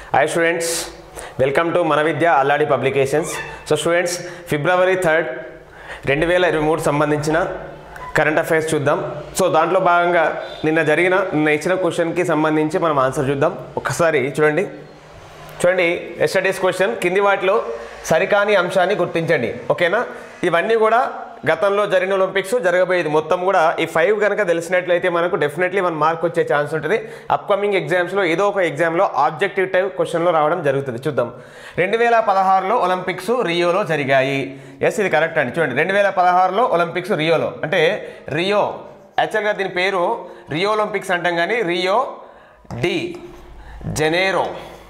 hi students welcome to మన Vidya Alladi publications so students February third రెండు వేల ఇరవై మూడు సంబంధించిన కరెంట్ అఫైర్స్ చూద్దాం సో దాంట్లో భాగంగా నిన్న జరిగిన నిన్న ఇచ్చిన క్వశ్చన్కి సంబంధించి మనం ఆన్సర్ చూద్దాం ఒకసారి చూడండి చూడండి ఎస్టర్డేస్ క్వశ్చన్ కింది వాటిలో సరికాని అంశాన్ని గుర్తించండి ఓకేనా ఇవన్నీ కూడా గతంలో జరిగిన ఒలింపిక్స్ జరగబోయేది మొత్తం కూడా ఈ ఫైవ్ కనుక తెలిసినట్లయితే మనకు డెఫినెట్లీ వన్ మార్క్ వచ్చే ఛాన్స్ ఉంటుంది అప్కమింగ్ ఎగ్జామ్స్లో ఏదో ఒక ఎగ్జామ్లో ఆబ్జెక్టివ్ టైప్ క్వశ్చన్లో రావడం జరుగుతుంది చూద్దాం రెండు వేల పదహారులో ఒలింపిక్స్ రియోలో జరిగాయి ఎస్ ఇది కరెక్ట్ అండి చూడండి రెండు వేల పదహారులో ఒలింపిక్స్ రియోలో అంటే రియో యాక్చువల్గా దీని పేరు రియో ఒలింపిక్స్ అంటాం కానీ Rio de Janeiro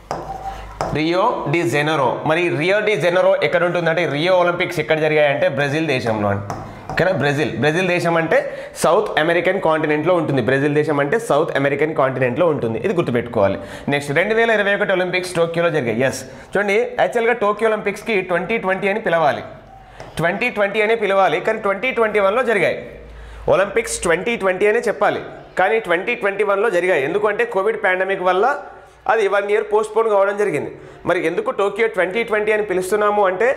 Rio de Janeiro మరి రియో డి జెనరో ఎక్కడ ఉంటుందంటే రియో ఒలింపిక్స్ ఎక్కడ జరిగాయంటే బ్రెజిల్ దేశంలో అండి ఓకేనా బ్రెజిల్ బ్రెజిల్ దేశం అంటే సౌత్ అమెరికన్ కాంటినెంట్లో ఉంటుంది బ్రెజిల్ దేశం అంటే సౌత్ అమెరికన్ కాంటినెంట్లో ఉంటుంది ఇది గుర్తుపెట్టుకోవాలి నెక్స్ట్ రెండు వేల ఇరవై ఒకటి ఒలింపిక్స్ టోక్యోలో జరిగాయి ఎస్ చూడండి యాక్చువల్గా టోక్యో ఒలింపిక్స్కి ట్వంటీ ట్వంటీ అని పిలవాలి ట్వంటీ ట్వంటీ అనే పిలవాలి కానీ ట్వంటీ ట్వంటీ వన్లో జరిగాయి ఒలింపిక్స్ ట్వంటీ ట్వంటీ అనే చెప్పాలి కానీ ట్వంటీ ట్వంటీ వన్లో జరిగాయి ఎందుకంటే కోవిడ్ పాండమిక్ వల్ల అది వన్ ఇయర్ పోస్ట్పోన్ కావడం జరిగింది మరి ఎందుకు టోక్యో ట్వంటీ ట్వంటీ అని పిలుస్తున్నాము అంటే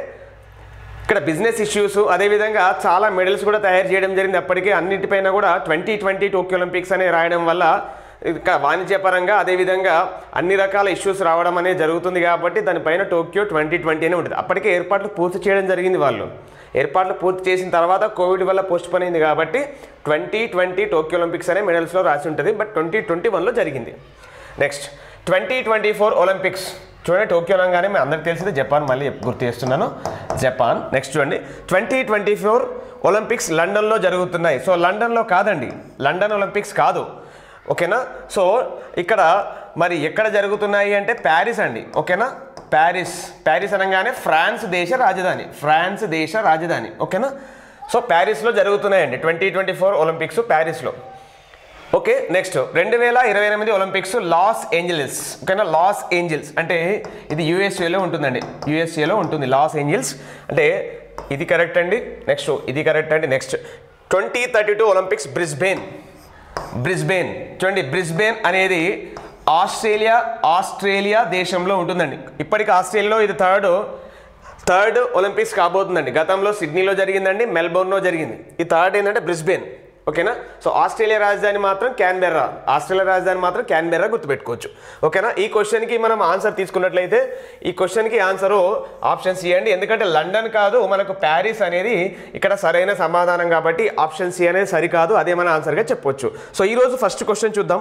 ఇక్కడ బిజినెస్ ఇష్యూస్ అదేవిధంగా చాలా మెడల్స్ కూడా తయారు చేయడం జరిగింది అప్పటికే అన్నిటిపైన కూడా ట్వంటీ ట్వంటీ టోక్యో ఒలింపిక్స్ అని రాయడం వల్ల ఇంకా వాణిజ్యపరంగా అదేవిధంగా అన్ని రకాల ఇష్యూస్ రావడం అనేది జరుగుతుంది కాబట్టి దానిపైన టోక్యో ట్వంటీ ట్వంటీ అని ఉంటుంది అప్పటికే ఏర్పాట్లు పూర్తి చేయడం జరిగింది వాళ్ళు ఏర్పాట్లు పూర్తి చేసిన తర్వాత కోవిడ్ వల్ల పోస్ట్ పోన్ అయింది కాబట్టి ట్వంటీ ట్వంటీ టోక్యో ఒలింపిక్స్ అనే మెడల్స్లో రాసి ఉంటుంది బట్ ట్వంటీ ట్వంటీ వన్లో జరిగింది next twenty twenty four Olympics చూడండి టోక్యో అనగానే మీ అందరికి తెలిసింది జపాన్ మళ్ళీ గుర్తు చేస్తున్నాను జపాన్ నెక్స్ట్ చూడండి ట్వంటీ ట్వంటీ ఫోర్ ఒలింపిక్స్ లండన్లో జరుగుతున్నాయి సో లండన్లో కాదండి లండన్ ఒలింపిక్స్ కాదు ఓకేనా సో ఇక్కడ మరి ఎక్కడ జరుగుతున్నాయి అంటే ప్యారిస్ అండి ఓకేనా ప్యారిస్ ప్యారిస్ అనగానే ఫ్రాన్స్ దేశ రాజధాని ఫ్రాన్స్ దేశ రాజధాని ఓకేనా సో ప్యారిస్లో జరుగుతున్నాయండి ట్వంటీ ట్వంటీ ఫోర్ ఒలింపిక్స్ ప్యారిస్లో ఓకే నెక్స్ట్ రెండు వేల ఇరవై ఎనిమిది ఒలింపిక్స్ లాస్ ఏంజల్స్ ఓకేనా లాస్ ఏంజల్స్ అంటే ఇది యూఎస్ఏలో ఉంటుందండి యూఎస్ఏలో ఉంటుంది లాస్ ఏంజల్స్ అంటే ఇది కరెక్ట్ అండి నెక్స్ట్ ఇది కరెక్ట్ అండి next twenty thirty two Olympics Brisbane Brisbane చూడండి బ్రిస్బెయిన్ అనేది ఆస్ట్రేలియా ఆస్ట్రేలియా దేశంలో ఉంటుందండి ఇప్పటికి ఆస్ట్రేలియాలో ఇది థర్డ్ థర్డ్ ఒలింపిక్స్ కాబోతుందండి గతంలో సిడ్నీలో జరిగిందండి మెల్బోర్న్లో జరిగింది ఈ థర్డ్ ఏంటంటే బ్రిస్బెయిన్ ఓకేనా సో ఆస్ట్రేలియా రాజధాని మాత్రం క్యాన్బెర్రా ఆస్ట్రేలియా రాజధాని మాత్రం క్యాన్బెర్రా గుర్తుపెట్టుకోవచ్చు ఓకేనా ఈ క్వశ్చన్కి మనం ఆన్సర్ తీసుకున్నట్లయితే ఈ క్వశ్చన్కి ఆన్సరు ఆప్షన్ సి అండి ఎందుకంటే లండన్ కాదు మనకు ప్యారిస్ అనేది ఇక్కడ సరైన సమాధానం కాబట్టి ఆప్షన్ సి అనేది సరికాదు అదే మన ఆన్సర్గా చెప్పొచ్చు సో ఈరోజు ఫస్ట్ క్వశ్చన్ చూద్దాం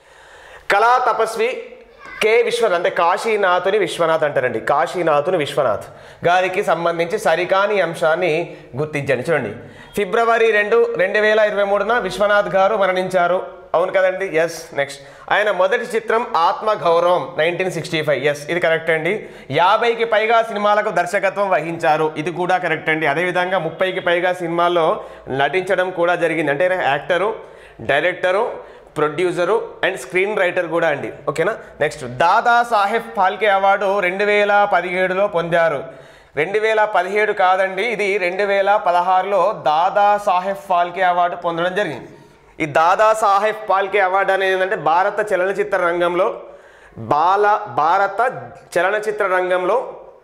కళా తపస్వి కె విశ్వనాథ్ అంటే కాశీనాథుని విశ్వనాథ్ అంటారండి కాశీనాథుని విశ్వనాథ్ గారికి సంబంధించి సరికాని అంశాన్ని గుర్తించండి చూడండి ఫిబ్రవరి రెండు రెండు వేల ఇరవై మూడున విశ్వనాథ్ గారు మరణించారు అవును కదండి ఎస్ నెక్స్ట్ ఆయన మొదటి చిత్రం Aatma Gouravam nineteen sixty five yes ఇది కరెక్ట్ అండి యాభైకి పైగా సినిమాలకు దర్శకత్వం వహించారు ఇది కూడా కరెక్ట్ అండి అదేవిధంగా ముప్పైకి పైగా సినిమాల్లో నటించడం కూడా జరిగింది అంటే actor director producer and screenwriter కూడా అండి ఓకేనా next Dadasaheb Phalke award రెండు వేల పదిహేడులో పొందారు రెండు వేల పదిహేడు కాదండి ఇది రెండు వేల పదహారులో దాదా సాహెబ్ ఫాల్కే అవార్డు పొందడం జరిగింది ఈ దాదా సాహెబ్ ఫాల్కే అవార్డు అనేది ఏంటంటే భారత చలనచిత్ర రంగంలో బాల భారత చలనచిత్ర రంగంలో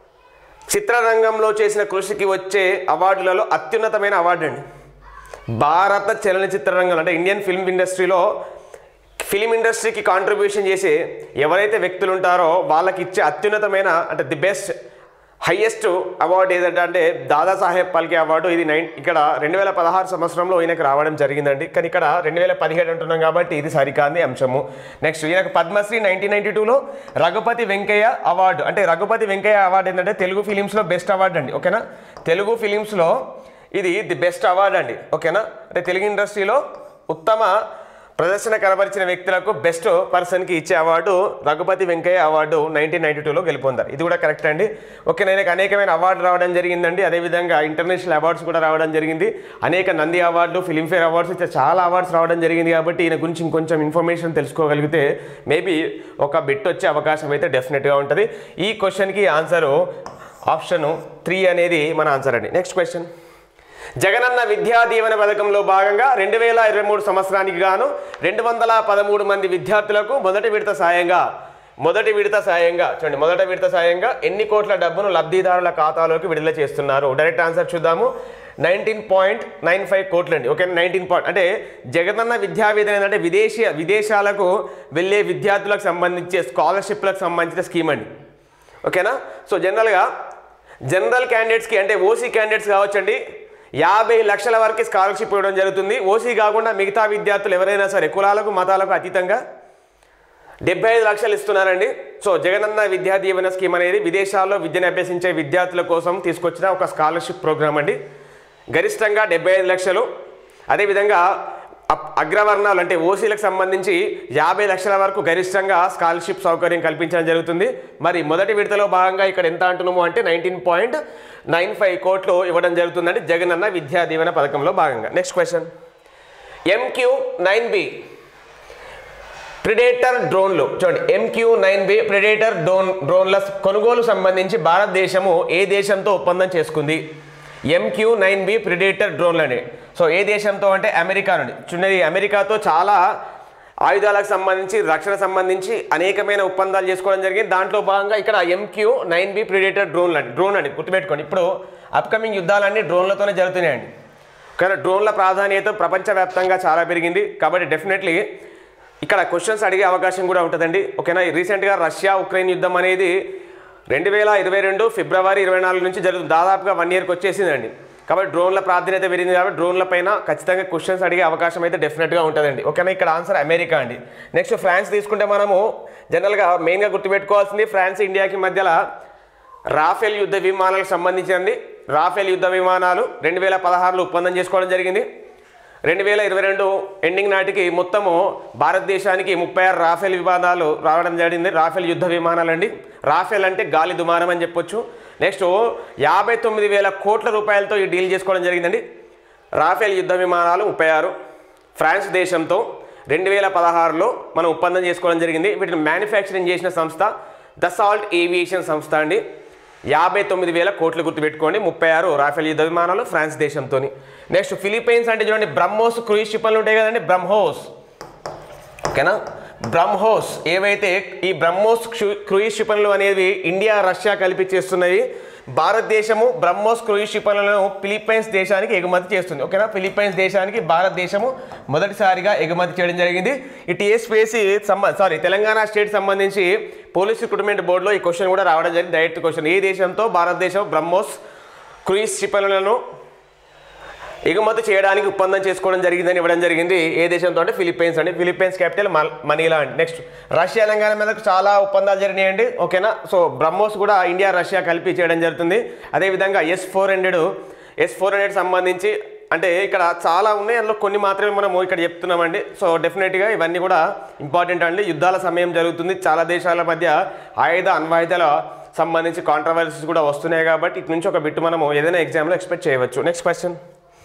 చిత్రరంగంలో చేసిన కృషికి వచ్చే అవార్డులలో అత్యున్నతమైన అవార్డు అండి భారత చలనచిత్ర రంగం అంటే ఇండియన్ ఫిల్మ్ ఇండస్ట్రీలో ఫిలిం ఇండస్ట్రీకి కాంట్రిబ్యూషన్ చేసే ఎవరైతే వ్యక్తులు ఉంటారో వాళ్ళకి ఇచ్చే అత్యున్నతమైన అంటే ది బెస్ట్ హైయెస్ట్ అవార్డు ఏదంటే అంటే దాదాసాహెబ్ పల్కే అవార్డు ఇది నైన్ ఇక్కడ రెండు వేల పదహారు సంవత్సరంలో ఈయనకు రావడం జరిగిందండి కానీ ఇక్కడ రెండు వేల పదిహేడు అంటున్నాం కాబట్టి ఇది సరికాంది అంశము నెక్స్ట్ ఈయనకు పద్మశ్రీ నైన్టీన్ నైన్టీ టూలో రఘుపతి వెంకయ్య అవార్డు అంటే రఘుపతి వెంకయ్య అవార్డు ఏంటంటే తెలుగు ఫిలిమ్స్లో బెస్ట్ అవార్డు అండి ఓకేనా తెలుగు ఫిలిమ్స్లో ఇది ది బెస్ట్ అవార్డు అండి ఓకేనా అంటే తెలుగు ఇండస్ట్రీలో ఉత్తమ ప్రదర్శన కనబరిచిన వ్యక్తులకు బెస్ట్ పర్సన్కి ఇచ్చే award Raghupathi Venkaiah award nineteen ninety టూలో గెలుపొందారు ఇది కూడా కరెక్ట్ అండి ఓకే నేను అనేకమైన అవార్డు రావడం జరిగిందండి అదేవిధంగా ఇంటర్నేషనల్ అవార్డ్స్ కూడా రావడం జరిగింది అనేక నంది అవార్డు ఫిలింఫేర్ అవార్డ్స్ ఇట్లా చాలా అవార్డ్స్ రావడం జరిగింది కాబట్టి ఈయన గురించి ఇంకొంచెం ఇన్ఫర్మేషన్ తెలుసుకోగలిగితే మేబీ ఒక బిట్ వచ్చే అవకాశం అయితే డెఫినెట్గా ఉంటుంది ఈ క్వశ్చన్కి ఆన్సరు ఆప్షను త్రీ అనేది మన ఆన్సర్ అండి నెక్స్ట్ క్వశ్చన్ జగనన్న విద్యా దీవెన పథకంలో భాగంగా రెండు వేల ఇరవై మూడు సంవత్సరానికి గాను రెండు వందల పదమూడు మంది విద్యార్థులకు మొదటి విడత సాయంగా మొదటి విడత సాయంగా చూడండి మొదటి విడత సాయంగా ఎన్ని కోట్ల డబ్బును లబ్ధిదారుల ఖాతాలోకి విడుదల చేస్తున్నారు డైరెక్ట్ ఆన్సర్ చూద్దాము నైన్టీన్ పాయింట్ నైన్ ఫైవ్ కోట్లు అండి ఓకే నైన్టీన్ పాయింట్ అంటే జగనన్న విద్యా విధానం ఏంటంటే విదేశీ విదేశాలకు వెళ్ళే విద్యార్థులకు సంబంధించే స్కాలర్షిప్లకు సంబంధించిన స్కీమ్ అండి ఓకేనా సో జనరల్గా జనరల్ క్యాండిడేట్స్కి అంటే ఓసీ క్యాండిడేట్స్ కావచ్చండి యాభై లక్షల వరకు స్కాలర్షిప్ ఇవ్వడం జరుగుతుంది ఓసీ కాకుండా మిగతా విద్యార్థులు ఎవరైనా సరే కులాలకు మతాలకు అతీతంగా డెబ్బై ఐదు లక్షలు ఇస్తున్నారండి సో జగనన్న విద్యా దీవెన స్కీమ్ అనేది విదేశాల్లో విద్యను అభ్యసించే విద్యార్థుల కోసం తీసుకొచ్చిన ఒక స్కాలర్షిప్ ప్రోగ్రామ్ అండి గరిష్టంగా డెబ్బై ఐదు లక్షలు అదేవిధంగా అప్- అగ్రవర్ణాలు అంటే ఓసీలకు సంబంధించి యాభై లక్షల వరకు గరిష్టంగా స్కాలర్షిప్ సౌకర్యం కల్పించడం జరుగుతుంది మరి మొదటి విడతలో భాగంగా ఇక్కడ ఎంత అంటున్నాము అంటే నైన్టీన్ పాయింట్ నైన్ ఫైవ్ కోట్లు ఇవ్వడం జరుగుతుందండి జగనన్న విద్యా దీవెన పథకంలో భాగంగా next question MQ nine B predator డ్రోన్లు చూడండి MQ nine B predator drone డ్రోన్ల కొనుగోలు సంబంధించి భారతదేశము ఏ దేశంతో ఒప్పందం చేసుకుంది ఎంక్యూ నైన్ బి ప్రిడేటర్ డ్రోన్లని సో ఏ దేశంతో అంటే అమెరికా నుండి చూడండి అమెరికాతో చాలా ఆయుధాలకు సంబంధించి రక్షణ సంబంధించి అనేకమైన ఒప్పందాలు చేసుకోవడం జరిగింది దాంట్లో భాగంగా ఇక్కడ ఎంక్యూ నైన్ బి ప్రిడేటర్ డ్రోన్లు అండి డ్రోన్ అండి గుర్తుపెట్టుకోండి ఇప్పుడు అప్కమింగ్ యుద్ధాలన్నీ డ్రోన్లతోనే జరుగుతున్నాయండి కానీ డ్రోన్ల ప్రాధాన్యత ప్రపంచవ్యాప్తంగా చాలా పెరిగింది కాబట్టి డెఫినెట్లీ ఇక్కడ క్వశ్చన్స్ అడిగే అవకాశం కూడా ఉంటుందండి ఓకేనా రీసెంట్గా రష్యా ఉక్రెయిన్ యుద్ధం అనేది రెండు వేల ఇరవై రెండు ఫిబ్రవరి ఇరవై నాలుగు నుంచి జరుగుతుంది దాదాపుగా వన్ ఇయర్కి వచ్చేసిందండి కాబట్టి డ్రోన్ల ప్రాధాన్యత పెరిగింది కాబట్టి డ్రోన్ల పైన ఖచ్చితంగా క్వశ్చన్స్ అడిగే అవకాశం అయితే డెఫినెట్గా ఉంటుందండి ఓకేనా ఇక్కడ ఆన్సర్ అమెరికా అండి నెక్స్ట్ ఫ్రాన్స్ తీసుకుంటే మనము జనరల్గా మెయిన్గా గుర్తుపెట్టుకోవాల్సింది ఫ్రాన్స్ ఇండియాకి మధ్యలో రాఫెల్ యుద్ధ విమానాలకు సంబంధించింది రాఫెల్ యుద్ధ విమానాలు రెండు వేల పదహారులో ఒప్పందం చేసుకోవడం జరిగింది రెండు వేల ఇరవై రెండు ఎండింగ్ నాటికి మొత్తము భారతదేశానికి ముప్పై ఆరు రాఫెల్ విమానాలు రావడం జరిగింది రాఫెల్ యుద్ధ విమానాలు అండి రాఫెల్ అంటే గాలి దుమారం అని చెప్పొచ్చు నెక్స్ట్ యాభై తొమ్మిది వేల కోట్ల రూపాయలతో ఈ డీల్ చేసుకోవడం జరిగిందండి రాఫెల్ యుద్ధ విమానాలు ముప్పై ఆరు ఫ్రాన్స్ దేశంతో రెండు వేల పదహారులో మనం ఒప్పందం చేసుకోవడం జరిగింది వీటిని మ్యానుఫ్యాక్చరింగ్ చేసిన సంస్థ దసాల్ట్ ఏవియేషన్ సంస్థ అండి యాభై తొమ్మిది వేల కోట్లు గుర్తుపెట్టుకోండి ముప్పై ఆరు రాఫెల్ యుద్ధ విమానాలు ఫ్రాన్స్ దేశంతో నెక్స్ట్ ఫిలిప్పైన్స్ అంటే చూడండి బ్రహ్మోస్ క్రూయిజ్ షిప్లు ఉంటాయి కదండి బ్రహ్మోస్ ఓకేనా బ్రహ్మోస్ ఏవైతే ఈ బ్రహ్మోస్ క్రూ- క్రూయిజ్ క్షిపణులు అనేవి ఇండియా రష్యా కలిపి చేస్తున్నవి భారతదేశము బ్రహ్మోస్ క్రూయిజ్ క్షిపణులను ఫిలిప్పైన్స్ దేశానికి ఎగుమతి చేస్తుంది ఓకేనా ఫిలిప్పైన్స్ దేశానికి భారతదేశము మొదటిసారిగా ఎగుమతి చేయడం జరిగింది ఈ టీఎస్పీఎస్సీ సంబ సారీ తెలంగాణ స్టేట్ సంబంధించి పోలీస్ రిక్రూట్మెంట్ బోర్డులో ఈ క్వశ్చన్ కూడా రావడం జరిగింది డైరెక్ట్ క్వశ్చన్ ఏ దేశంతో భారతదేశం బ్రహ్మోస్ క్రూయిజ్ క్షిపణులను ఎగుమతి చేయడానికి ఒప్పందం చేసుకోవడం జరిగిందని ఇవ్వడం జరిగింది ఏ దేశంతో అంటే ఫిలిప్పైన్స్ అండి ఫిలిప్పైన్స్ క్యాపిటల్ మనీలా అండి నెక్స్ట్ రష్యా తెలంగాణ మీదకు చాలా ఒప్పందాలు జరిగినాయండి ఓకేనా సో బ్రహ్మోస్ కూడా ఇండియా రష్యా కలిపి చేయడం జరుగుతుంది అదేవిధంగా S four hundred S four hundred సంబంధించి అంటే ఇక్కడ చాలా ఉన్నాయి అందులో కొన్ని మాత్రమే మనము ఇక్కడ చెప్తున్నామండి సో డెఫినెట్గా ఇవన్నీ కూడా ఇంపార్టెంట్ అండి యుద్ధాల సమయం జరుగుతుంది చాలా దేశాల మధ్య ఆయుధ అణ్వాయుధాల సంబంధించి కాంట్రవర్సీస్ కూడా వస్తున్నాయి కాబట్టి ఇటు నుంచి ఒక బిట్టు మనము ఏదైనా ఎగ్జామ్లో ఎక్స్పెక్ట్ చేయవచ్చు నెక్స్ట్ క్వశ్చన్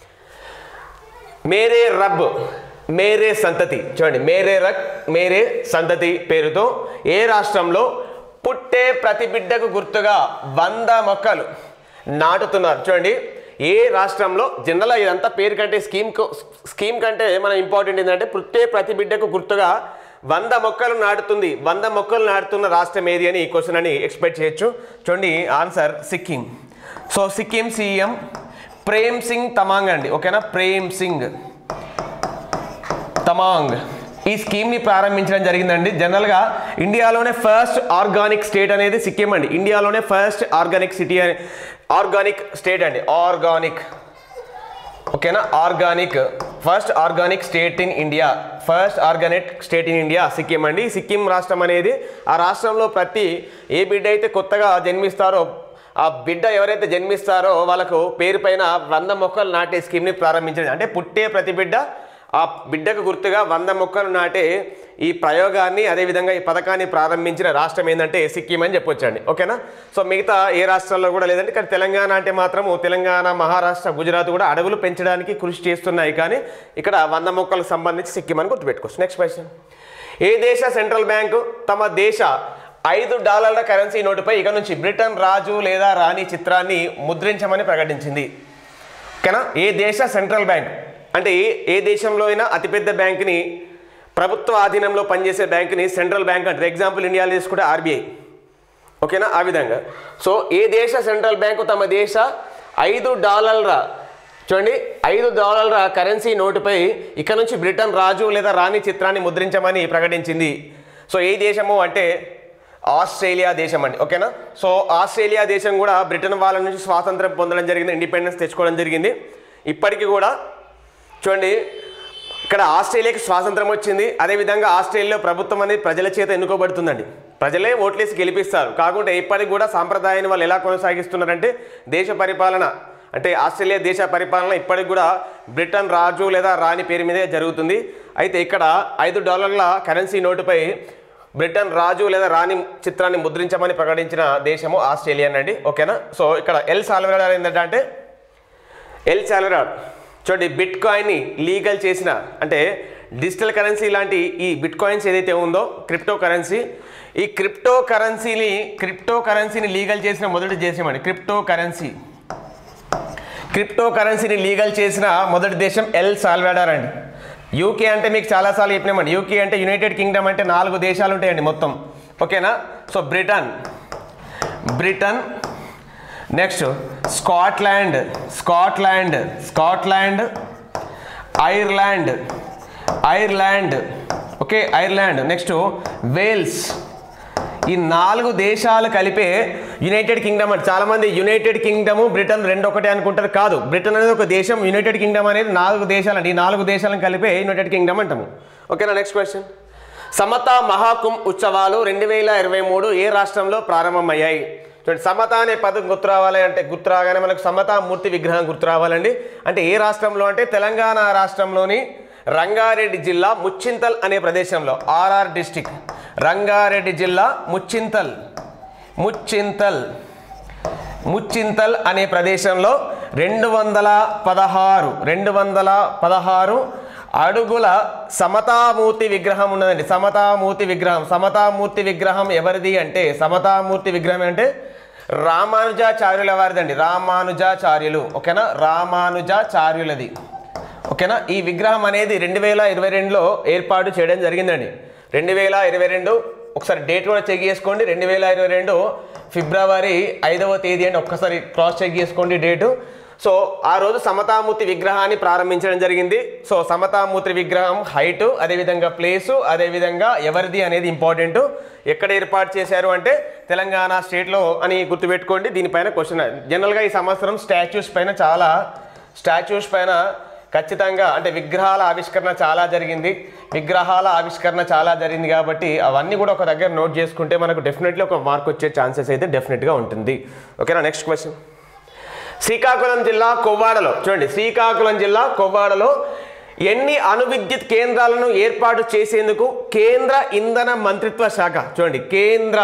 మేరే రబ్ మేరే సంతతి చూడండి మేరే రక్ మేరే సంతతి పేరుతో ఏ రాష్ట్రంలో పుట్టే ప్రతి బిడ్డకు గుర్తుగా వంద మొక్కలు నాటుతున్నారు చూడండి ఏ రాష్ట్రంలో జనరల్ ఇదంతా పేరు కంటే స్కీమ్ స్కీమ్ కంటే మన ఇంపార్టెంట్ ఏంటంటే పుట్టే ప్రతి బిడ్డకు గుర్తుగా వంద మొక్కలు నాటుతుంది వంద మొక్కలు నాటుతున్న రాష్ట్రం ఏది అని ఈ క్వశ్చన్ అని ఎక్స్పెక్ట్ చేయొచ్చు చూడండి answer Sikkim so Sikkim CM Prem Singh Tamang అండి ఓకేనా ప్రేమ్ సింగ్ తమాంగ్ ఈ స్కీమ్ని ప్రారంభించడం జరిగిందండి జనరల్గా ఇండియాలోనే ఫస్ట్ ఆర్గానిక్ స్టేట్ అనేది సిక్కిం అండి ఇండియాలోనే ఫస్ట్ ఆర్గానిక్ సిటీ అని ఆర్గానిక్ స్టేట్ అండి ఆర్గానిక్ ఓకేనా organic first organic state in India first organic state in India Sikkim అండి ఈ సిక్కిం రాష్ట్రం అనేది ఆ రాష్ట్రంలో ప్రతి ఏ బిడ్డ అయితే కొత్తగా జన్మిస్తారో ఆ బిడ్డ ఎవరైతే జన్మిస్తారో వాళ్ళకు పేరు పైన వంద మొక్కలు నాటే స్కీమ్ని ప్రారంభించండి అంటే పుట్టే ప్రతి బిడ్డ ఆ బిడ్డకు గుర్తుగా వంద మొక్కలు నాటే ఈ ప్రయోగాన్ని అదేవిధంగా ఈ పథకాన్ని ప్రారంభించిన రాష్ట్రం ఏంటంటే సిక్కిం అని చెప్పొచ్చండి ఓకేనా సో మిగతా ఏ రాష్ట్రాల్లో కూడా లేదంటే కానీ తెలంగాణ అంటే మాత్రము తెలంగాణ మహారాష్ట్ర గుజరాత్ కూడా అడవులు పెంచడానికి కృషి చేస్తున్నాయి కానీ ఇక్కడ వంద మొక్కలకు సంబంధించి సిక్కిం అని గుర్తుపెట్టుకోవచ్చు నెక్స్ట్ క్వశ్చన్ ఏ దేశ సెంట్రల్ బ్యాంకు తమ దేశ ఐదు డాలర్ల కరెన్సీ నోటుపై ఇక నుంచి బ్రిటన్ రాజు లేదా రాణి చిత్రాన్ని ముద్రించమని ప్రకటించింది ఓకేనా ఏ దేశ సెంట్రల్ బ్యాంక్ అంటే ఏ ఏ దేశంలో అయినా అతిపెద్ద బ్యాంక్ని ప్రభుత్వ ఆధీనంలో పనిచేసే బ్యాంకుని సెంట్రల్ బ్యాంక్ అంటారు ఎగ్జాంపుల్ ఇండియాలో తీసుకుంటే ఆర్బీఐ ఓకేనా ఆ విధంగా సో ఏ దేశ సెంట్రల్ బ్యాంకు తమ దేశ ఐదు డాలర్ల చూడండి ఐదు డాలర్ల కరెన్సీ నోటుపై ఇక నుంచి బ్రిటన్ రాజు లేదా రాణి చిత్రాన్ని ముద్రించమని ప్రకటించింది సో ఏ దేశము అంటే ఆస్ట్రేలియా దేశం అండి ఓకేనా సో ఆస్ట్రేలియా దేశం కూడా బ్రిటన్ వాళ్ళ నుంచి స్వాతంత్రం పొందడం జరిగింది ఇండిపెండెన్స్ తెచ్చుకోవడం జరిగింది ఇప్పటికీ కూడా చూడండి ఇక్కడ ఆస్ట్రేలియాకి స్వాతంత్రం వచ్చింది అదేవిధంగా ఆస్ట్రేలియాలో ప్రభుత్వం అనేది ప్రజల చేత ఎన్నుకోబడుతుందండి ప్రజలే ఓట్లేసి గెలిపిస్తారు కాకుంటే ఇప్పటికి కూడా సాంప్రదాయాన్ని వాళ్ళు ఎలా కొనసాగిస్తున్నారంటే దేశ పరిపాలన అంటే ఆస్ట్రేలియా దేశ పరిపాలన ఇప్పటికి కూడా బ్రిటన్ రాజు లేదా రాణి పేరు మీదే జరుగుతుంది అయితే ఇక్కడ ఐదు డాలర్ల కరెన్సీ నోటుపై బ్రిటన్ రాజు లేదా రాణి చిత్రాన్ని ముద్రించమని ప్రకటించిన దేశము ఆస్ట్రేలియా అండి ఓకేనా సో ఇక్కడ ఎల్ సాల్వెరాడ్ ఏంటంటే అంటే ఎల్ సాల్వెరాడ్ చూడండి బిట్ కాయిన్ని లీగల్ చేసిన అంటే డిజిటల్ కరెన్సీ లాంటి ఈ బిట్ కాయిన్స్ ఏదైతే ఉందో క్రిప్టో కరెన్సీ ఈ క్రిప్టో కరెన్సీని క్రిప్టో కరెన్సీని లీగల్ చేసిన మొదటి దేశం అండి క్రిప్టో కరెన్సీ క్రిప్టో కరెన్సీని లీగల్ చేసిన మొదటి దేశం ఎల్ సాల్వాడార్ అండి యూకే అంటే మీకు చాలాసార్లు చెప్పినామండి యూకే అంటే యునైటెడ్ కింగ్డమ్ అంటే నాలుగు దేశాలు ఉంటాయండి మొత్తం ఓకేనా so Britain Britain next Scotland Scotland Scotland Ireland Ireland okay Ireland next Wales ఈ నాలుగు దేశాలు కలిపే యునైటెడ్ కింగ్డమ్ అంటే చాలామంది యునైటెడ్ కింగ్డమ్ బ్రిటన్ రెండు ఒకటే అనుకుంటారు కాదు బ్రిటన్ అనేది ఒక దేశం యునైటెడ్ కింగ్డమ్ అనేది నాలుగు దేశాలు అండి ఈ నాలుగు దేశాలను కలిపే యునైటెడ్ కింగ్డమ్ అంటాము ఓకేనా నెక్స్ట్ క్వశ్చన్ సమతా మహాకుంభ్ ఉత్సవాలు రెండు వేల ఇరవై మూడు ఏ రాష్ట్రంలో ప్రారంభమయ్యాయి చూడండి సమత అనే పదం గుర్తు రావాలి అంటే గుర్తు రాగానే మనకు సమతా మూర్తి విగ్రహం గుర్తు రావాలండి అంటే ఏ రాష్ట్రంలో అంటే తెలంగాణ రాష్ట్రంలోని రంగారెడ్డి జిల్లా ముచ్చింతల్ అనే ప్రదేశంలో ఆర్ఆర్ డిస్టిక్ రంగారెడ్డి జిల్లా ముచ్చింతల్ ముచ్చింతల్ ముచ్చింతల్ అనే ప్రదేశంలో రెండు వందల పదహారు రెండు వందల పదహారు అడుగుల సమతామూర్తి విగ్రహం ఉన్నదండి సమతామూర్తి విగ్రహం సమతామూర్తి విగ్రహం ఎవరిది అంటే సమతామూర్తి విగ్రహం అంటే రామానుజాచార్యుల వారిదండి రామానుజాచార్యులు ఓకేనా రామానుజాచార్యులది ఓకేనా ఈ విగ్రహం అనేది రెండు వేల ఇరవై రెండులో ఏర్పాటు చేయడం జరిగిందండి రెండు వేల ఇరవై రెండు ఒకసారి డేట్ కూడా చెక్ చేసుకోండి రెండు వేల ఇరవై రెండు ఫిబ్రవరి ఐదవ తేదీ అండి ఒక్కసారి క్రాస్ చెక్ చేసుకోండి డేటు సో ఆ రోజు సమతామూర్తి విగ్రహాన్ని ప్రారంభించడం జరిగింది సో సమతామూర్తి విగ్రహం హైటు అదేవిధంగా ప్లేసు అదేవిధంగా ఎవరిది అనేది ఇంపార్టెంట్ ఎక్కడ ఏర్పాటు చేశారు అంటే తెలంగాణ స్టేట్లో అని గుర్తుపెట్టుకోండి దీనిపైన క్వశ్చన్ జనరల్గా ఈ సంవత్సరం స్టాచ్యూస్ పైన చాలా స్టాచ్యూస్ పైన ఖచ్చితంగా అంటే విగ్రహాల ఆవిష్కరణ చాలా జరిగింది విగ్రహాల ఆవిష్కరణ చాలా జరిగింది కాబట్టి అవన్నీ కూడా ఒక దగ్గర నోట్ చేసుకుంటే మనకు డెఫినెట్లీ ఒక మార్క్ వచ్చే ఛాన్సెస్ అయితే డెఫినెట్గా ఉంటుంది ఓకేనా నెక్స్ట్ క్వశ్చన్ శ్రీకాకుళం జిల్లా కొవ్వాడలో చూడండి శ్రీకాకుళం జిల్లా కొవ్వాడలో ఎన్ని అణు విద్యుత్ కేంద్రాలను ఏర్పాటు చేసేందుకు కేంద్ర ఇంధన మంత్రిత్వ శాఖ చూడండి కేంద్ర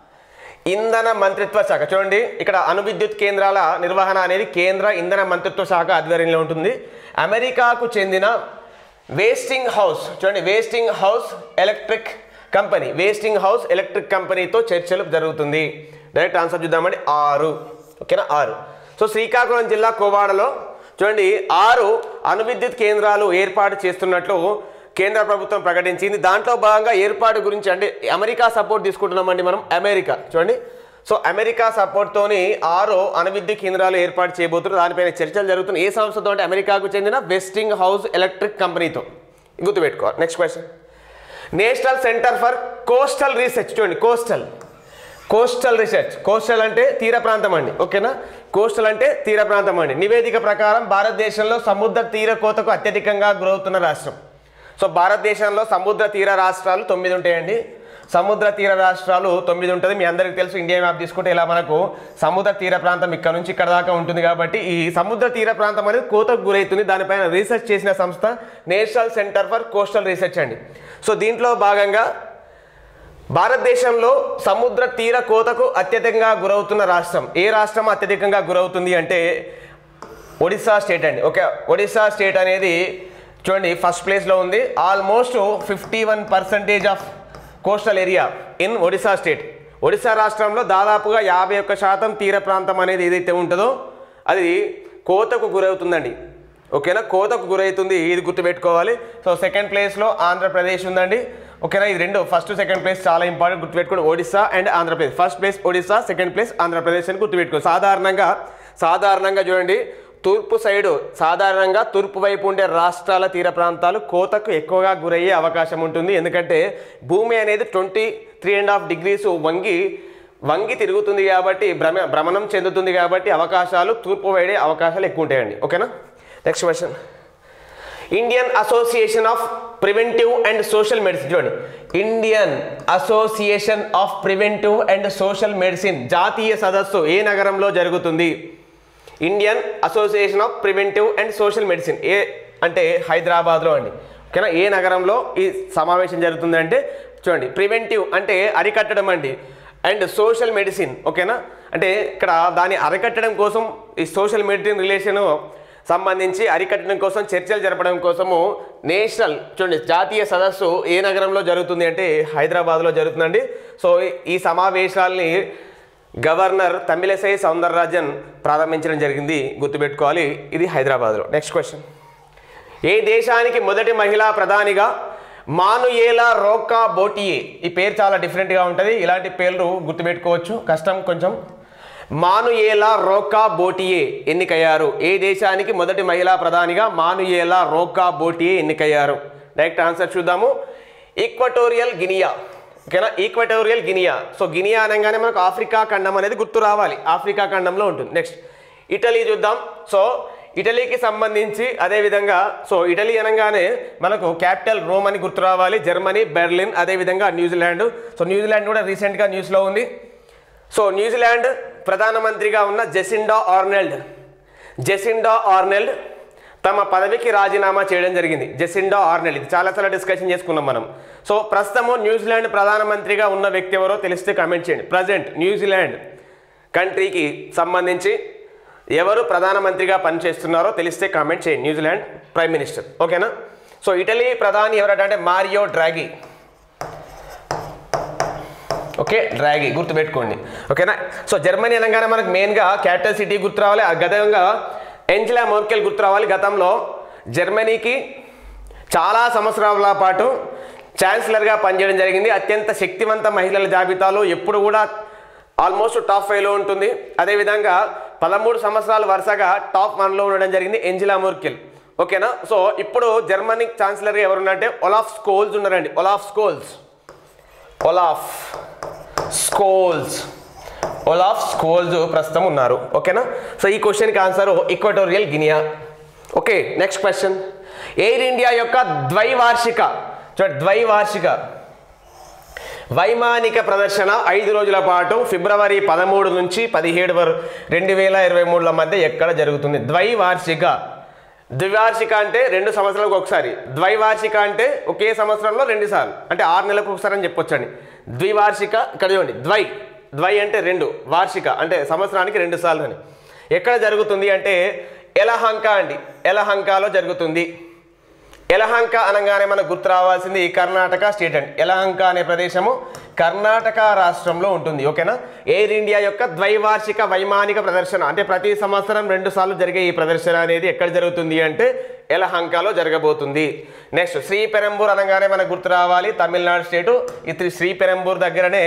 ఇంధన మంత్రిత్వ శాఖ చూడండి ఇక్కడ అణు విద్యుత్ కేంద్రాల నిర్వహణ అనేది కేంద్ర ఇంధన మంత్రిత్వ శాఖ ఆధ్వర్యంలో ఉంటుంది అమెరికాకు చెందిన వేస్టింగ్ హౌస్ చూడండి Westinghouse electric company Westinghouse electric కంపెనీతో చర్చలు జరుగుతుంది డైరెక్ట్ ఆన్సర్ చూద్దామండి ఆరు ఓకేనా ఆరు సో శ్రీకాకుళం జిల్లా కోవాడలో చూడండి ఆరు అణు విద్యుత్ కేంద్రాలు ఏర్పాటు చేస్తున్నట్లు కేంద్ర ప్రభుత్వం ప్రకటించింది దాంట్లో భాగంగా ఏర్పాటు గురించి అంటే అమెరికా సపోర్ట్ తీసుకుంటున్నామండి మనం అమెరికా చూడండి సో అమెరికా సపోర్ట్తోని ఆరు అణు విద్యుత్ కేంద్రాలు ఏర్పాటు చేయబోతున్నారు దానిపైన చర్చలు జరుగుతున్నాయి ఏ సంస్థతో అంటే అమెరికాకు చెందిన వెస్టింగ్ హౌస్ ఎలక్ట్రిక్ కంపెనీతో గుర్తుపెట్టుకోవాలి next question national centre for coastal research చూడండి కోస్టల్ కోస్టల్ రీసెర్చ్ కోస్టల్ అంటే తీర ప్రాంతం అండి ఓకేనా కోస్టల్ అంటే తీర ప్రాంతం అండి నివేదిక ప్రకారం భారతదేశంలో సముద్ర తీర కోతకు అత్యధికంగా గురవుతున్న రాష్ట్రం సో భారతదేశంలో సముద్ర తీర రాష్ట్రాలు తొమ్మిది ఉంటాయండి సముద్ర తీర రాష్ట్రాలు తొమ్మిది ఉంటుంది మీ అందరికీ తెలుసు ఇండియా మ్యాప్ తీసుకుంటే ఇలా మనకు సముద్ర తీర ప్రాంతం ఇక్కడ నుంచి ఇక్కడ దాకా ఉంటుంది కాబట్టి ఈ సముద్ర తీర ప్రాంతం అనేది కోతకు గురవుతుంది దానిపైన రీసెర్చ్ చేసిన సంస్థ national centre for coastal research అండి సో దీంట్లో భాగంగా భారతదేశంలో సముద్ర తీర కోతకు అత్యధికంగా గురవుతున్న రాష్ట్రం ఏ రాష్ట్రం అత్యధికంగా గురవుతుంది అంటే ఒడిశా స్టేట్ అండి ఓకే ఒడిశా స్టేట్ అనేది చూడండి ఫస్ట్ ప్లేస్లో ఉంది almost fifty one percentage of coastal area in Odisha state Odisha రాష్ట్రంలో దాదాపుగా యాభై ఒక్క శాతం తీర ప్రాంతం అనేది ఏదైతే ఉంటుందో అది కోతకు గురవుతుందండి ఓకేనా కోతకు గురవుతుంది ఇది గుర్తుపెట్టుకోవాలి సో సెకండ్ ప్లేస్లో ఆంధ్రప్రదేశ్ ఉందండి ఓకేనా ఇది రెండు ఫస్ట్ సెకండ్ ప్లేస్ చాలా ఇంపార్టెంట్ గుర్తుపెట్టుకోండి Odisha and Andhra Pradesh first place Odisha second place Andhra Pradesh అని గుర్తుపెట్టుకోండి సాధారణంగా సాధారణంగా చూడండి తూర్పు సైడు సాధారణంగా తూర్పు వైపు ఉండే రాష్ట్రాల తీర ప్రాంతాలు కోతకు ఎక్కువగా గురయ్యే అవకాశం ఉంటుంది ఎందుకంటే భూమి అనేది twenty three and half degrees వంగి వంగి తిరుగుతుంది కాబట్టి భ్రమ భ్రమణం చెందుతుంది కాబట్టి అవకాశాలు తూర్పు వైడే అవకాశాలు ఎక్కువ ఉంటాయండి ఓకేనా next question Indian association of preventive and social medicine చూడండి Indian association of preventive and social medicine జాతీయ సదస్సు ఏ నగరంలో జరుగుతుంది Indian association of preventive and social medicine ఏ అంటే హైదరాబాద్లో అండి ఓకేనా ఏ నగరంలో ఈ సమావేశం జరుగుతుంది అంటే చూడండి ప్రివెంటివ్ అంటే అరికట్టడం అండి అండ్ సోషల్ మెడిసిన్ ఓకేనా అంటే ఇక్కడ దాన్ని అరికట్టడం కోసం ఈ సోషల్ మెడిసిన్ రిలేషన్ సంబంధించి అరికట్టడం కోసం చర్చలు జరపడం కోసము నేషనల్ చూడండి జాతీయ సదస్సు ఏ నగరంలో జరుగుతుంది అంటే హైదరాబాద్లో జరుగుతుందండి సో ఈ సమావేశాల్ని గవర్నర్ తమిళసై సౌందరరాజన్ ప్రారంభించడం జరిగింది గుర్తుపెట్టుకోవాలి ఇది హైదరాబాద్లో నెక్స్ట్ క్వశ్చన్ ఏ దేశానికి మొదటి మహిళా ప్రధానిగా మానుయేలా రోకా బోటియే ఈ పేరు చాలా డిఫరెంట్గా ఉంటుంది ఇలాంటి పేర్లు గుర్తుపెట్టుకోవచ్చు కష్టం కొంచెం మానుయేలా రోకా బోటియే ఎన్నికయ్యారు ఏ దేశానికి మొదటి మహిళా ప్రధానిగా మానుయేలా రోకా బోటియే ఎన్నికయ్యారు డైరెక్ట్ ఆన్సర్ చూద్దాము ఈక్వటోరియల్ గినియా ఓకేనా ఈక్వటోరియల్ గినియా సో గినియా అనగానే మనకు ఆఫ్రికా ఖండం అనేది గుర్తు రావాలి ఆఫ్రికా ఖండంలో ఉంటుంది నెక్స్ట్ ఇటలీ చూద్దాం సో ఇటలీకి సంబంధించి అదేవిధంగా సో ఇటలీ అనగానే మనకు క్యాపిటల్ రోమ్ అని గుర్తు రావాలి జర్మనీ బెర్లిన్ అదేవిధంగా న్యూజిలాండ్ సో న్యూజిలాండ్ కూడా రీసెంట్గా న్యూస్లో ఉంది సో న్యూజిలాండ్ ప్రధానమంత్రిగా ఉన్న జెసిండా ఆర్నెల్డ్ జెసిండా ఆర్నెల్డ్ తమ పదవికి రాజీనామా చేయడం జరిగింది జెసిండా ఆర్నెల్డ్ ఇది చాలా చాలా డిస్కషన్ చేసుకున్నాం మనం సో ప్రస్తుతము న్యూజిలాండ్ ప్రధానమంత్రిగా ఉన్న వ్యక్తి ఎవరో తెలిస్తే కామెంట్ చేయండి ప్రజెంట్ న్యూజిలాండ్ కంట్రీకి సంబంధించి ఎవరు ప్రధానమంత్రిగా పనిచేస్తున్నారో తెలిస్తే కామెంట్ చేయండి న్యూజిలాండ్ ప్రైమ్ మినిస్టర్ ఓకేనా సో ఇటలీ ప్రధాని ఎవరట అంటే మారియో డ్రాగి ఓకే డ్రాగి గుర్తుపెట్టుకోండి ఓకేనా సో జర్మనీ అనగానే మనకు మెయిన్గా క్యాపిటల్ సిటీ గుర్తు రావాలి ఆ గతంగా ఎంజిలా మోర్కెల్ గుర్తు రావాలి గతంలో జర్మనీకి చాలా సంవత్సరాల పాటు ఛాన్సలర్గా పనిచేయడం జరిగింది అత్యంత శక్తివంత మహిళల జాబితాలో ఎప్పుడు కూడా ఆల్మోస్ట్ టాప్ ఫైవ్లో ఉంటుంది అదేవిధంగా పదమూడు సంవత్సరాలు వరుసగా టాప్ వన్లో ఉండడం జరిగింది ఎంజిలా మోర్కెల్ ఓకేనా సో ఇప్పుడు జర్మనీ ఛాన్సలర్గా ఎవరున్నారంటే ఒలాఫ్ స్కోల్స్ ఉన్నారండి Olaf Scholz Olaf Scholz Olaf Scholz ప్రస్తుతం ఉన్నారు ఓకేనా సో ఈ క్వశ్చన్కి answer Equatorial Guinea okay next question air India యొక్క ద్వైవార్షిక చూడండి ద్వైవార్షిక వైమానిక ప్రదర్శన ఐదు రోజుల పాటు ఫిబ్రవరి పదమూడు నుంచి పదిహేడు వరకు రెండు వేల ఇరవై మూడుల మధ్య ఎక్కడ జరుగుతుంది ద్వైవార్షిక ద్వివార్షిక అంటే రెండు సంవత్సరాలకు ఒకసారి ద్వైవార్షిక అంటే ఒకే సంవత్సరంలో రెండు సార్లు అంటే ఆరు నెలలకు ఒకసారి అని చెప్పొచ్చండి ద్వివార్షిక ఇక్కడ చూడండి ద్వై ద్వై అంటే రెండు వార్షిక అంటే సంవత్సరానికి రెండు సార్లు అని ఎక్కడ జరుగుతుంది అంటే ఎలహంక అండి ఎలహంకలో జరుగుతుంది ఎలహంక అనగానే మనకు గుర్తు రావాల్సింది కర్ణాటక స్టేట్ అండి ఎలహంక అనే ప్రదేశము కర్ణాటక రాష్ట్రంలో ఉంటుంది ఓకేనా ఎయిర్ ఇండియా యొక్క ద్వైవార్షిక వైమానిక ప్రదర్శన అంటే ప్రతి సంవత్సరం రెండు సార్లు జరిగే ఈ ప్రదర్శన అనేది ఎక్కడ జరుగుతుంది అంటే ఎలహంకలో జరగబోతుంది నెక్స్ట్ శ్రీ పెరంబూర్ అనగానే మనకు గుర్తు రావాలి తమిళనాడు స్టేటు ఇది శ్రీ పెరంబూర్ దగ్గరనే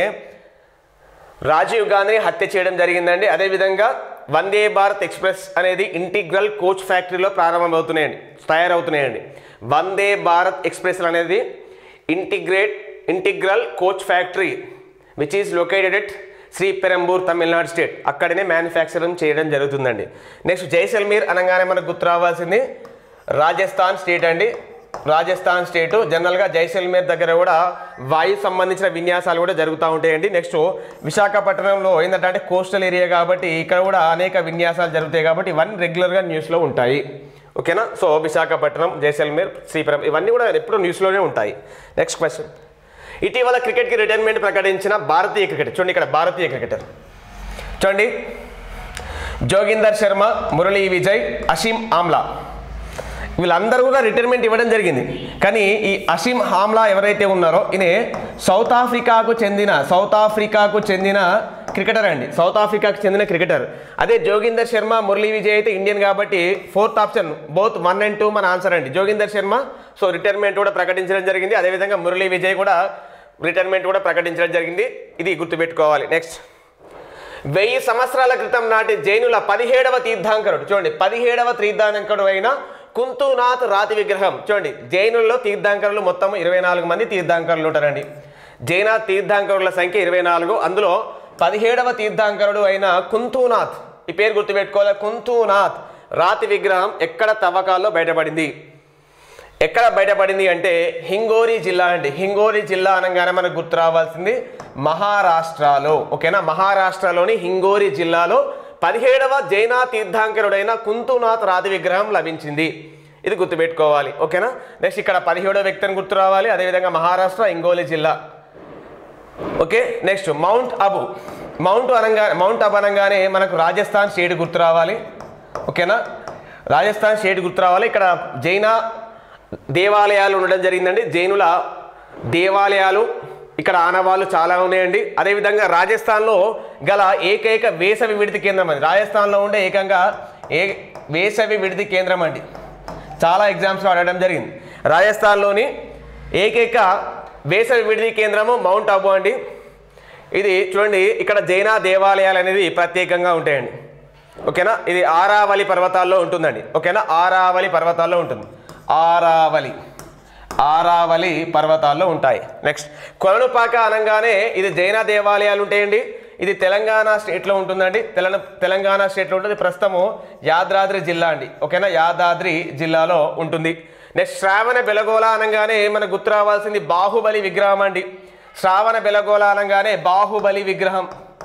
రాజీవ్ గాంధీని హత్య చేయడం జరిగిందండి అదేవిధంగా వందే భారత్ ఎక్స్ప్రెస్ అనేది ఇంటిగ్రల్ కోచ్ ఫ్యాక్టరీలో ప్రారంభమవుతున్నాయండి తయారవుతున్నాయండి వందే భారత్ ఎక్స్ప్రెస్ అనేది integrate integral coach factory which is located at Shri Perambur Tamil Nadu state అక్కడనే మ్యానుఫ్యాక్చరింగ్ చేయడం జరుగుతుందండి నెక్స్ట్ జైసల్మీర్ అనగానే మనకు గుర్తు రావాల్సింది రాజస్థాన్ స్టేట్ అండి రాజస్థాన్ స్టేటు జనరల్గా జైసల్మేర్ దగ్గర కూడా వాయు సంబంధించిన విన్యాసాలు కూడా జరుగుతూ ఉంటాయండి నెక్స్ట్ విశాఖపట్నంలో ఏంటంటే అంటే కోస్టల్ ఏరియా కాబట్టి ఇక్కడ కూడా అనేక విన్యాసాలు జరుగుతాయి కాబట్టి ఇవన్నీ రెగ్యులర్గా న్యూస్లో ఉంటాయి ఓకేనా సో విశాఖపట్నం జైసల్మేర్ శ్రీపురం ఇవన్నీ కూడా ఎప్పుడూ న్యూస్లోనే ఉంటాయి నెక్స్ట్ క్వశ్చన్ ఇటీవల క్రికెట్కి రిటైర్మెంట్ ప్రకటించిన భారతీయ క్రికెటర్ చూడండి ఇక్కడ భారతీయ క్రికెటర్ చూడండి జోగిందర్ శర్మ మురళీ విజయ్ అషీం ఆమ్లా వీళ్ళందరూ కూడా రిటైర్మెంట్ ఇవ్వడం జరిగింది కానీ ఈ అషీం హామ్లా ఎవరైతే ఉన్నారో ఈయన సౌత్ ఆఫ్రికాకు చెందిన సౌత్ ఆఫ్రికాకు చెందిన క్రికెటర్ అండి సౌత్ ఆఫ్రికాకి చెందిన క్రికెటర్ అదే జోగిందర్ శర్మ మురళీ విజయ్ అయితే ఇండియన్ కాబట్టి fourth option both one and two మన ఆన్సర్ అండి జోగిందర్ శర్మ సో రిటైర్మెంట్ కూడా ప్రకటించడం జరిగింది అదేవిధంగా మురళీ విజయ్ కూడా రిటైర్మెంట్ కూడా ప్రకటించడం జరిగింది ఇది గుర్తుపెట్టుకోవాలి నెక్స్ట్ వెయ్యి సంవత్సరాల క్రితం నాటి జైనుల పదిహేడవ తీర్థాంకరుడు చూడండి పదిహేడవ తీర్థాంకరుడు అయిన కుంతునాథ్ రాతి విగ్రహం చూడండి జైనుల్లో తీర్థాంకరులు మొత్తం ఇరవై నాలుగు మంది తీర్థాంకరులు ఉంటారండి జైన తీర్థాంకరుల సంఖ్య ఇరవై నాలుగు అందులో పదిహేడవ తీర్థాంకరుడు అయిన కుంతునాథ్ ఈ పేరు గుర్తుపెట్టుకోవాలి కుంతునాథ్ రాతి విగ్రహం ఎక్కడ తవ్వకాల్లో బయటపడింది ఎక్కడ బయటపడింది అంటే హింగోరి జిల్లా అండి హింగోరి జిల్లా అనగానే మనకు గుర్తు రావాల్సింది మహారాష్ట్రలో ఓకేనా మహారాష్ట్రలోని హింగోరి జిల్లాలో పదిహేడవ జైన తీర్థాంకరుడైన కుంతునాథ్ రాతి విగ్రహం లభించింది ఇది గుర్తుపెట్టుకోవాలి ఓకేనా నెక్స్ట్ ఇక్కడ పదిహేడవ వ్యక్తిని గుర్తు రావాలి అదేవిధంగా మహారాష్ట్ర హింగోలి జిల్లా okay next mount Abu mount అనగా మౌంట్ అబు అనగానే మనకు రాజస్థాన్ స్టేట్ గుర్తు రావాలి ఓకేనా రాజస్థాన్ స్టేట్ గుర్తు రావాలి ఇక్కడ జైన దేవాలయాలు ఉండడం జరిగిందండి జైనుల దేవాలయాలు ఇక్కడ ఆనవాళ్ళు చాలా ఉన్నాయండి అదేవిధంగా రాజస్థాన్లో గల ఏకైక వేసవి విడిది కేంద్రం అండి రాజస్థాన్లో ఉండే ఏకంగా ఏ వేసవి విడిది కేంద్రం అండి చాలా ఎగ్జామ్స్లో అడగడం జరిగింది రాజస్థాన్లోని ఏకైక వేసవి విడిది కేంద్రము మౌంట్ అబు అండి ఇది చూడండి ఇక్కడ జైన దేవాలయాలు అనేది ప్రత్యేకంగా ఉంటాయండి ఓకేనా ఇది ఆరావళి పర్వతాల్లో ఉంటుందండి ఓకేనా ఆరావళి పర్వతాల్లో ఉంటుంది ఆరావళి ఆరావళి పర్వతాల్లో ఉంటాయి నెక్స్ట్ కొలనుపాక అనగానే ఇది జైన దేవాలయాలు ఉంటాయండి ఇది తెలంగాణ స్టేట్లో ఉంటుందండి తెలంగాణ తెలంగాణ స్టేట్లో ఉంటుంది ప్రస్తుతము యాదాద్రి జిల్లా అండి ఓకేనా యాదాద్రి జిల్లాలో ఉంటుంది నెక్స్ట్ శ్రావణ బెలగోళ అనగానే మనకు గుర్తు రావాల్సింది బాహుబలి విగ్రహం అండి శ్రావణ బెలగోళ అనగానే బాహుబలి విగ్రహం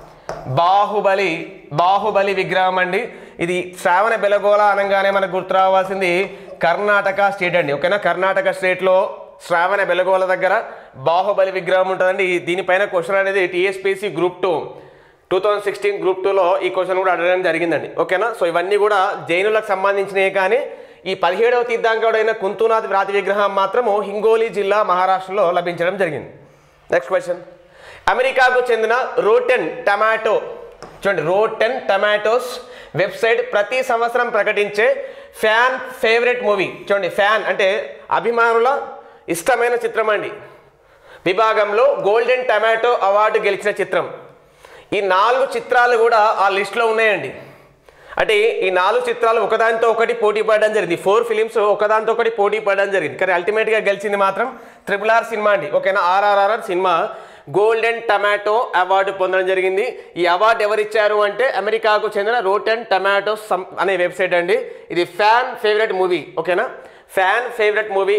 బాహుబలి బాహుబలి విగ్రహం అండి ఇది శ్రావణ బెలగోళ అనగానే మనకు గుర్తు రావాల్సింది కర్ణాటక స్టేట్ అండి ఓకేనా కర్ణాటక స్టేట్లో శ్రావణ బెలగోళ దగ్గర బాహుబలి విగ్రహం ఉంటుందండి ఈ- దీనిపైన క్వశ్చన్ అనేది TSPC group two two thousand sixteen group టూలో ఈ క్వశ్చన్ కూడా అడగడం జరిగిందండి ఓకేనా సో ఇవన్నీ కూడా జైనులకు సంబంధించినవి కానీ ఈ పదిహేడవ తీర్థాంకుడైన కుంతునాథ్ రాతి విగ్రహం మాత్రము హింగోలి జిల్లా మహారాష్ట్రలో లభించడం జరిగింది నెక్స్ట్ క్వశ్చన్ అమెరికాకు చెందిన రోటెన్ టమాటో చూడండి రోటెన్ టమాటోస్ వెబ్సైట్ ప్రతి సంవత్సరం ప్రకటించే ఫ్యాన్ ఫేవరెట్ మూవీ చూడండి ఫ్యాన్ అంటే అభిమానుల ఇష్టమైన చిత్రం అండి విభాగంలో గోల్డెన్ టమాటో అవార్డు గెలిచిన చిత్రం ఈ నాలుగు చిత్రాలు కూడా ఆ లిస్ట్లో ఉన్నాయండి అంటే ఈ నాలుగు చిత్రాలు ఒకదానితో ఒకటి పోటీ పడడం జరిగింది ఫోర్ ఫిలిమ్స్ ఒకదానితో ఒకటి పోటీ పడడం జరిగింది కానీ అల్టిమేట్గా గెలిచింది మాత్రం ట్రిపుల్ ఆర్ సినిమా అండి ఓకేనా ఆర్ఆర్ఆర్ సినిమా గోల్డెన్ టమాటో అవార్డు పొందడం జరిగింది ఈ అవార్డు ఎవరిచ్చారు అంటే అమెరికాకు చెందిన రోటెన్ టమాటో సమ్ అనే వెబ్సైట్ అండి ఇది ఫ్యాన్ ఫేవరెట్ మూవీ ఓకేనా ఫ్యాన్ ఫేవరెట్ మూవీ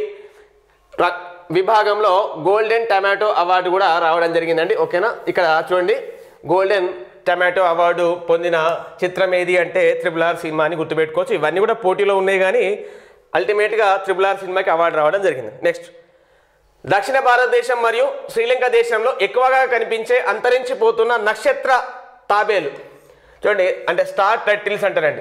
ర- విభాగంలో గోల్డెన్ టమాటో అవార్డు కూడా రావడం జరిగిందండి ఓకేనా ఇక్కడ చూడండి గోల్డెన్ టమాటో అవార్డు పొందిన చిత్రం ఏది అంటే త్రిబుల్ ఆర్ సినిమా అని గుర్తుపెట్టుకోవచ్చు ఇవన్నీ కూడా పోటీలో ఉన్నాయి కానీ అల్టిమేట్గా త్రిబుల్ ఆర్ సినిమాకి అవార్డు రావడం జరిగింది నెక్స్ట్ దక్షిణ భారతదేశం మరియు శ్రీలంక దేశంలో ఎక్కువగా కనిపించే అంతరించిపోతున్న నక్షత్ర తాబేలు చూడండి అంటే స్టార్ టర్టిల్స్ అంటారండి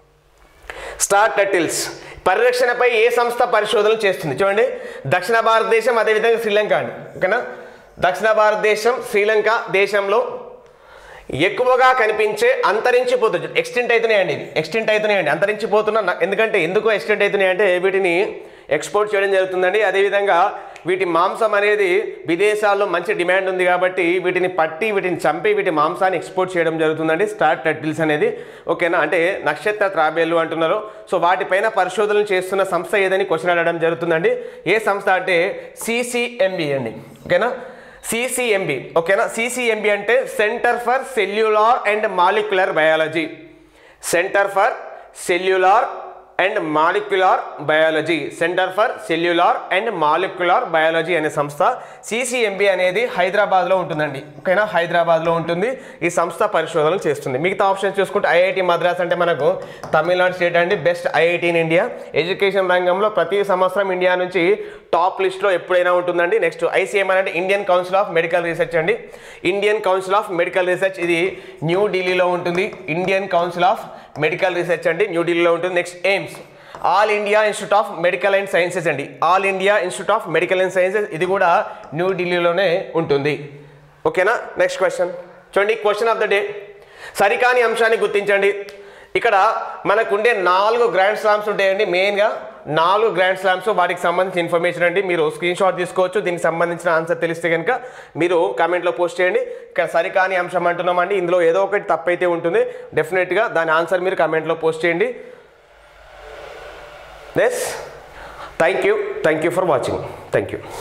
స్టార్ టర్టిల్స్ పరిరక్షణపై ఏ సంస్థ పరిశోధనలు చేస్తుంది చూడండి దక్షిణ భారతదేశం అదేవిధంగా శ్రీలంక అండి ఓకేనా దక్షిణ భారతదేశం శ్రీలంక దేశంలో ఎక్కువగా కనిపించే అంతరించిపోతుంది ఎక్స్టెంట్ అవుతున్నాయండి ఇవి ఎక్స్టెంట్ అవుతున్నాయండి అంతరించిపోతున్న న- ఎందుకంటే ఎందుకు ఎక్స్టెంట్ అవుతున్నాయంటే వీటిని ఎక్స్పోర్ట్ చేయడం జరుగుతుందండి అదేవిధంగా వీటి మాంసం అనేది విదేశాల్లో మంచి డిమాండ్ ఉంది కాబట్టి వీటిని పట్టి వీటిని చంపి వీటి మాంసాన్ని ఎక్స్పోర్ట్ చేయడం జరుగుతుందండి స్టార్ టటిల్స్ అనేది ఓకేనా అంటే నక్షత్ర త్రాబేలు అంటున్నారు సో వాటిపైన పరిశోధనలు చేస్తున్న సంస్థ ఏదని క్వశ్చన్ అడగడం జరుగుతుందండి ఏ సంస్థ అంటే సిసిఎంబి అండి ఓకేనా సిసిఎంబి ఓకేనా సిసిఎంబి అంటే centre for cellular and molecular biology centre for cellular and molecular biology centre for cellular and molecular biology అనే సంస్థ సిసిఎంబి అనేది హైదరాబాద్లో ఉంటుందండి ఓకేనా హైదరాబాద్లో ఉంటుంది ఈ సంస్థ పరిశోధనలు చేస్తుంది మిగతా ఆప్షన్ చూసుకుంటే ఐఐటి మద్రాస్ అంటే మనకు తమిళనాడు స్టేట్ అండి best IIT in India education రంగంలో ప్రతి సంవత్సరం ఇండియా నుంచి టాప్ లిస్ట్లో ఎప్పుడైనా ఉంటుందండి నెక్స్ట్ ఐసీఎం అంటే Indian council of medical research అండి Indian council of medical research ఇది న్యూ ఢిల్లీలో ఉంటుంది Indian council of medical research అండి న్యూ ఢిల్లీలో ఉంటుంది next AIIMS all India institute of medical and sciences అండి all India institute of medical and sciences ఇది కూడా న్యూ ఢిల్లీలోనే ఉంటుంది ఓకేనా నెక్స్ట్ క్వశ్చన్ చూడండి క్వశ్చన్ ఆఫ్ ద డే సరికాని అంశాన్ని గుర్తించండి ఇక్కడ మనకుండే నాలుగు గ్రాండ్ స్లామ్స్ ఉంటాయండి మెయిన్గా నాలుగు గ్రాండ్ స్లామ్స్ వాటికి సంబంధించిన ఇన్ఫర్మేషన్ అండి మీరు స్క్రీన్ షాట్ తీసుకోవచ్చు దీనికి సంబంధించిన ఆన్సర్ తెలిస్తే కనుక మీరు కామెంట్లో పోస్ట్ చేయండి ఇక్కడ సరికాని అంశం అంటున్నామండి ఇందులో ఏదో ఒకటి తప్పైతే ఉంటుంది డెఫినెట్గా దాని ఆన్సర్ మీరు కామెంట్లో పోస్ట్ చేయండి yes thank you thank you for watching thank you